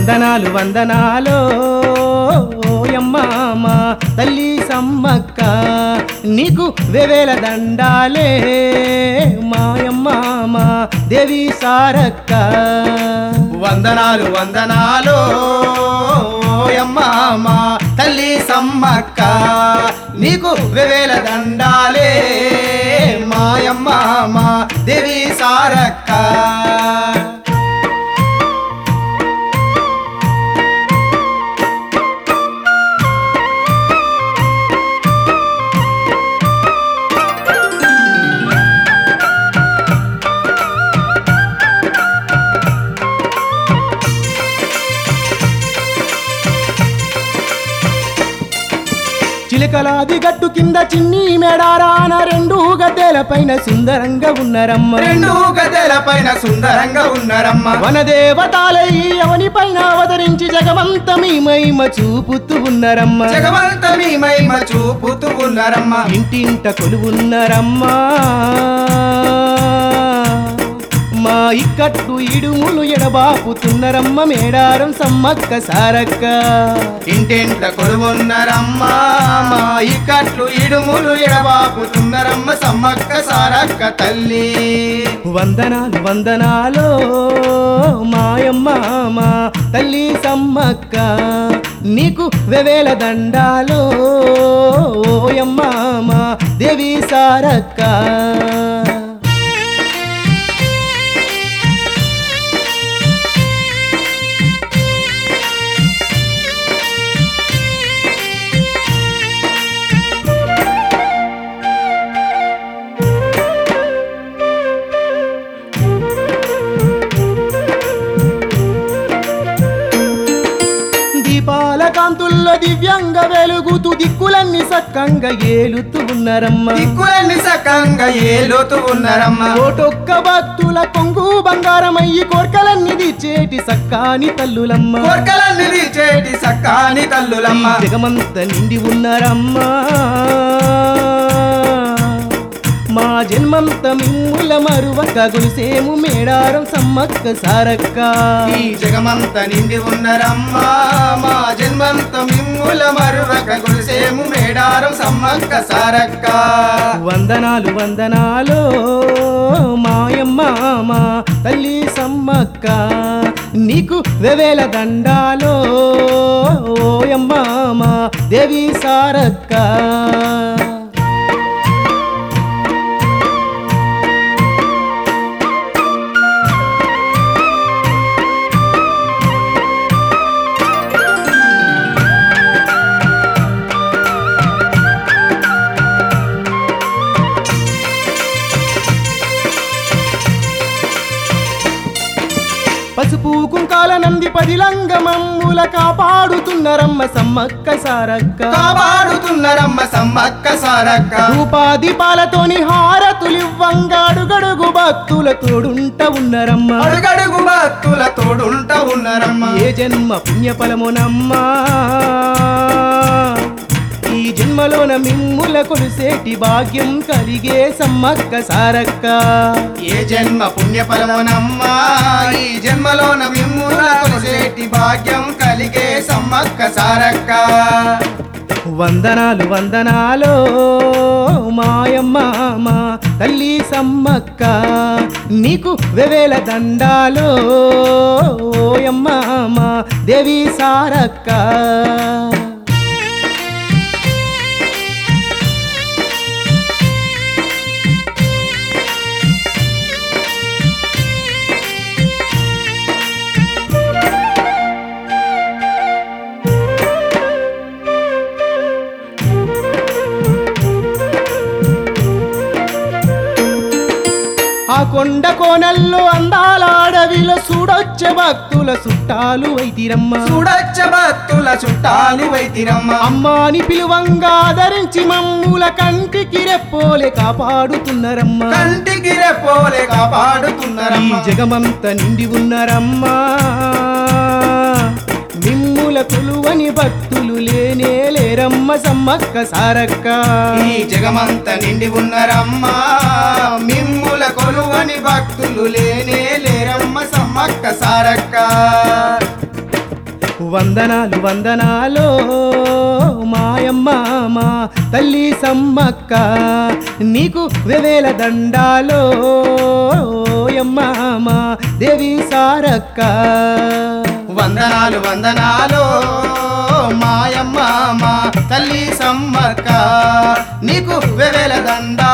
వందనాలు వందనాలో యమ్మామ తల్లి సమ్మక్క నీకు వేవేల దండాలే మాయమ్మామ దేవి సారక్క వందనాలు వందనాలు ఓయమ్మామ తల్లి సమ్మక్క నీకు వేవేల దండాలే మాయమ్మామ దేవి సారక్క చిలకలాది గట్టు కింద చిన్ని మెడారాన రెండు గద్దెల పైన సుందరంగా ఉన్నరమ్మ రెండు గదెల పైన సుందరంగా ఉన్నరమ్మ వనదేవతాలై అవని పైన అవతరించి జగమంత మీ మహిమ చూపుతూ ఉన్నరమ్మ జగవంత మీ మహిమ చూపుతూ ఉన్నరమ్మ ఇంటింట కొలువున్నరమ్మా మా ఇక్కట్టు ఇడుములు ఎడబాపుతున్నరమ్మ మేడారం సమ్మక్క సారక్క ఇంటింట కొలువున్నరమ్మ మా ఇక్కట్లు ఇడుములు ఎడబాపుతున్నరమ్మ సమ్మక్క సారక్క తల్లి వందనాలు వందనాలో మాయమ్మ మా తల్లి సమ్మక్క నీకు వెవేల దండాలో ఓయమ్మ మా దేవి సారక్క దీపాల కాంతుల్లో దివ్యంగా వెలుగుతూ దిక్కులన్నీ సక్కంగా ఏలుతూ ఉన్నరమ్మ దిక్కులన్నీ సకంగా ఏలుతూ ఉన్నరమ్మ కోటొక్క భక్తుల కొంగు బంగారమయ్యి కోర్కలన్నీ తీర్చేటి సక్కాని తల్లులమ్మ కోర్కలన్నీ తీర్చేటి సక్కాని తల్లులమ్మ ఈ జగమంత నిండి ఉన్నారమ్మా మా జన్మంత మిమ్ముల మరువక గులిసేము మేడారం సమ్మక్క సారక్క ఈ జగమంత నిండి ఉన్నరమ్మ మా జన్మంత మిమ్ముల మరువక గుడిసేము మేడారం సమ్మక్క సారక్క వందనాలు వందనాలు మాయమ్మ మా తల్లి సమ్మక్క నీకు వెవేల దండాలో ఓయమ్మ మా దేవి సారక్క పసుపు కుంకాల నంది పదిలంగ మమ్ముల కాపాడుతున్నరమ్మ సమ్మక్క సారక్క కాపాడుతున్నరమ్మ సమ్మక్క సారక్క రూపాదీపాలతోని హారతులివ్వంగా అడుగడుగు భక్తుల తోడుంట ఉన్నరమ్మ అడుగడుగు భక్తుల తోడుంట ఉన్నరమ్మ ఏ జన్మ పుణ్యఫలమునమ్మా ఈ జన్మలోన మిమ్ముల కొలుసేటి భాగ్యం కలిగే సమ్మక్క సారక్క ఏ జన్మ పుణ్యఫలమునమ్మా ఈ జన్మలోన మిమ్ముల కొలిసేటి భాగ్యం కలిగే సమ్మక్క సారక్క వందనాలు వందనాలు మాయమ్మ మా తల్లి సమ్మక్క నీకు వెవేల దండాలో ఓయమ్మ మా దేవి సారక్క ఆ కొండ కోనల్లో అందాల అడవిలో చూడొచ్చే భక్తుల చుట్టాలు వైతిరమ్మ చూడచ్చ భక్తుల చుట్టాలు వైతిరమ్మ అమ్మాని పిలువంగా ఆదరించి మమ్ముల కంటికి రెప్పోలే కాపాడుతున్నరమ్మ కంటికి రెప్పోలే ఈ కాపాడుతున్నరమ్మ జగమంత నిండి ఉన్నరమ్మా మిమ్ముల కొలువని భక్తులు లేనే లేరమ్మ సమ్మక్క సారక్క ఈ జగమంత నిండి ఉన్నరమ్మా మిమ్ముల కొలువని భక్తులు లేనే లేరమ్మ సమ్మక్క సారక్క వందనాలు వందనాలో మాయమ్మ మా తల్లి సమ్మక్క నీకు వెవేల దండాలో యమ్మ మా దేవి సారక్క వందనాలు వందనాలు మాయమ్మ మా తల్లి సమ్మక్క నీకు వెవెల దండ